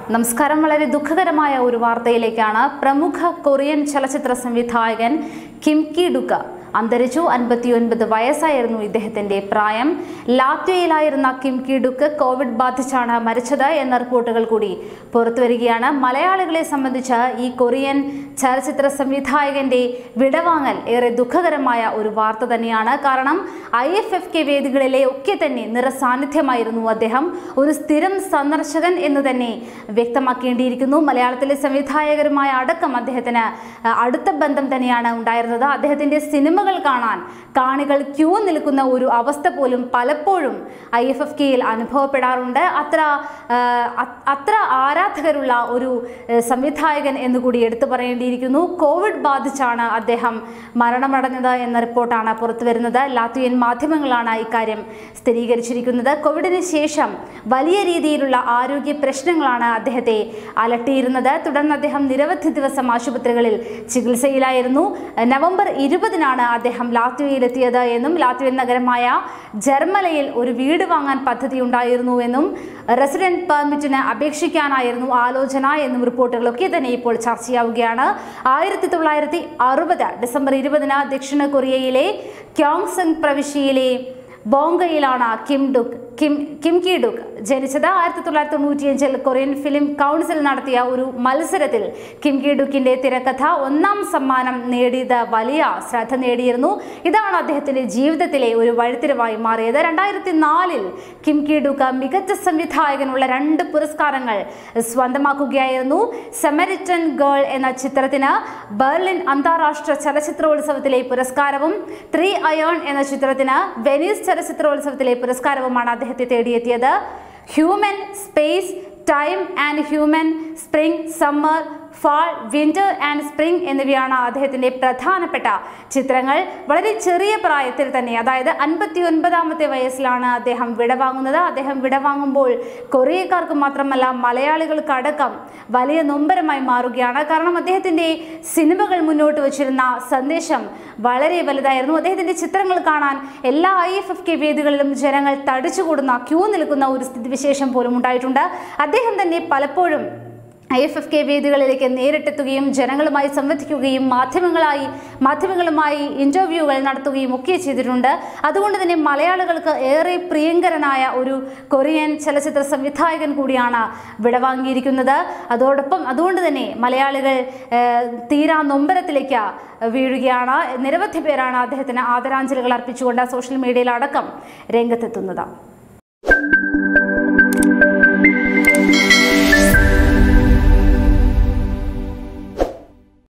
നമസ്കാരം വളരെ ദുഃഖകരമായ ഒരു വാർത്തയിലേക്കാണ് പ്രമുഖ കൊറിയൻ ചലച്ചിത്ര സംവിധായകൻ കിം കി ഡുക്ക അന്തരിച്ചു അൻപത്തിയൊൻപത് വയസ്സായിരുന്നു ഇദ്ദേഹത്തിന്റെ പ്രായം ലാത്വയിലായിരുന്ന കിം കി ഡുക്ക് കോവിഡ് ബാധിച്ചാണ് മരിച്ചത് എന്ന റിപ്പോർട്ടുകൾ കൂടി പുറത്തുവരികയാണ് മലയാളികളെ സംബന്ധിച്ച് ഈ കൊറിയൻ ചലച്ചിത്ര സംവിധായകന്റെ വിടവാങ്ങൽ ഏറെ ദുഃഖകരമായ ഒരു വാർത്ത തന്നെയാണ് കാരണം ഐ എഫ് എഫ് കെ വേദികളിലെ ഒക്കെ തന്നെ നിറസാന്നിധ്യമായിരുന്നു അദ്ദേഹം ഒരു സ്ഥിരം സന്ദർശകൻ എന്ന് തന്നെ വ്യക്തമാക്കേണ്ടിയിരിക്കുന്നു മലയാളത്തിലെ സംവിധായകരുമായ അടക്കം അദ്ദേഹത്തിന് അഹ്, അടുത്ത ബന്ധം തന്നെയാണ് ഉണ്ടായിരുന്നത് അദ്ദേഹത്തിന്റെ സിനിമകൾ കാണാൻ കാണികൾ ക്യൂ നിൽക്കുന്ന ഒരു അവസ്ഥ പോലും പലപ്പോഴും ഐ എഫ് എഫ് കെയിൽ അനുഭവപ്പെടാറുണ്ട് അത്ര ആഹ്, അ- അത്ര ആരാധകരുള്ള ഒരു ഏഹ്, സംവിധായകൻ എന്ന് കൂടി എടുത്തു പറയേണ്ടിയിരിക്കുന്നു കോവിഡ് ബാധിച്ചാണ് അദ്ദേഹം മരണമടഞ്ഞത് എന്ന റിപ്പോർട്ടാണ് പുറത്തു വരുന്നത് ലാത്വിയൻ മാധ്യമങ്ങളാണ് ഇക്കാര്യം സ്ഥിരീകരിച്ചിരിക്കുന്നത് കോവിഡിന് ശേഷം വലിയ രീതിയിലുള്ള ആരോഗ്യ പ്രശ്നങ്ങളാണ് അദ്ദേഹത്തെ അലട്ടിയിരുന്നത് തുടർന്ന് അദ്ദേഹം നിരവധി ദിവസം ആശുപത്രികളിൽ ചികിത്സയിലായിരുന്നു നവംബർ ഇരുപതിനാണ് അദ്ദേഹം ലാത്വിയയിലെത്തിയത് എന്നും ലാത്വിയൻ നഗരമായ ജർമ്മലയിൽ ഒരു വീട് വാങ്ങാൻ പദ്ധതി ഉണ്ടായിരുന്നു എന്നും റെസിഡന്റ് പെർമിറ്റിന് അപേക്ഷിക്കാനായിരുന്നു ആലോചന എന്നും റിപ്പോർട്ടുകളൊക്കെ തന്നെ ഇപ്പോൾ ചർച്ചയാവുകയാണ് ആയിരത്തി തൊള്ളായിരത്തി അറുപത് ഡിസംബർ ഇരുപതിന് ദക്ഷിണ കൊറിയയിലെ ക്യോങ്സങ് പ്രവിശ്യയിലെ ബോങ്കയിലാണ് Kim Duk Kim Kim Ki Duk ജനിച്ചത് ആയിരത്തി തൊള്ളായിരത്തി തൊണ്ണൂറ്റിയഞ്ചിൽ കൊറിയൻ ഫിലിം കൗൺസിൽ നടത്തിയ ഒരു മത്സരത്തിൽ കിം കി ഡുക്കിന്റെ തിരക്കഥ ഒന്നാം സമ്മാനം നേടിയത് വലിയ ശ്രദ്ധ നേടിയിരുന്നു ഇതാണ് അദ്ദേഹത്തിന്റെ ജീവിതത്തിലെ ഒരു വഴിത്തിരിവായി മാറിയത് രണ്ടായിരത്തി നാലിൽ കിം കി ഡുക്ക് മികച്ച സംവിധായകനുള്ള രണ്ട് പുരസ്കാരങ്ങൾ സ്വന്തമാക്കുകയായിരുന്നു സെമരിറ്റൻ ഗേൾ എന്ന ചിത്രത്തിന് ബെർലിൻ അന്താരാഷ്ട്ര ചലച്ചിത്രോത്സവത്തിലെ പുരസ്കാരവും ത്രീ അയേൺ എന്ന ചിത്രത്തിന് വെനീസ് ചലച്ചിത്രോത്സവത്തിലെ പുരസ്കാരവുമാണ് അദ്ദേഹത്തെ തേടിയെത്തിയത് human space time and human spring summer fall winter and spring എന്നിവയാണ് അദ്ദേഹത്തിന്റെ പ്രധാനപ്പെട്ട ചിത്രങ്ങൾ വളരെ ചെറിയ പ്രായത്തിൽ തന്നെ അതായത് അൻപത്തി ഒൻപതാമത്തെ വയസ്സിലാണ് അദ്ദേഹം വിടവാങ്ങുന്നത് അദ്ദേഹം വിടവാങ്ങുമ്പോൾ കൊറിയക്കാർക്ക് മാത്രമല്ല മലയാളികൾക്കടക്കം വലിയ നൊമ്പരമായി മാറുകയാണ് കാരണം അദ്ദേഹത്തിന്റെ സിനിമകൾ മുന്നോട്ട് വച്ചിരുന്ന സന്ദേശം വളരെ വലുതായിരുന്നു അദ്ദേഹത്തിന്റെ ചിത്രങ്ങൾ കാണാൻ എല്ലാ ഐ എഫ് എഫ് കെ വേദികളിലും ജനങ്ങൾ തടിച്ചുകൂടുന്ന ക്യൂ നിൽക്കുന്ന ഒരു സ്ഥിതിവിശേഷം പോലും ഉണ്ടായിട്ടുണ്ട് അദ്ദേഹം തന്നെ പലപ്പോഴും ഐ എഫ് എഫ് കെ വേദികളിലേക്ക് നേരിട്ടെത്തുകയും ജനങ്ങളുമായി സംവദിക്കുകയും മാധ്യമങ്ങളായി മാധ്യമങ്ങളുമായി ഇൻ്റർവ്യൂകൾ നടത്തുകയും ഒക്കെ ചെയ്തിട്ടുണ്ട് അതുകൊണ്ട് തന്നെ മലയാളികൾക്ക് ഏറെ പ്രിയങ്കരനായ ഒരു കൊറിയൻ ചലച്ചിത്ര സംവിധായകൻ കൂടിയാണ് വിടവാങ്ങിയിരിക്കുന്നത് അതോടൊപ്പം അതുകൊണ്ട് തന്നെ മലയാളികൾ ഏഹ്, തീരാ നൊമ്പരത്തിലേക്ക് വീഴുകയാണ് നിരവധി പേരാണ് അദ്ദേഹത്തിന് ആദരാഞ്ജലികൾ അർപ്പിച്ചുകൊണ്ട് സോഷ്യൽ മീഡിയയിലടക്കം രംഗത്തെത്തുന്നത്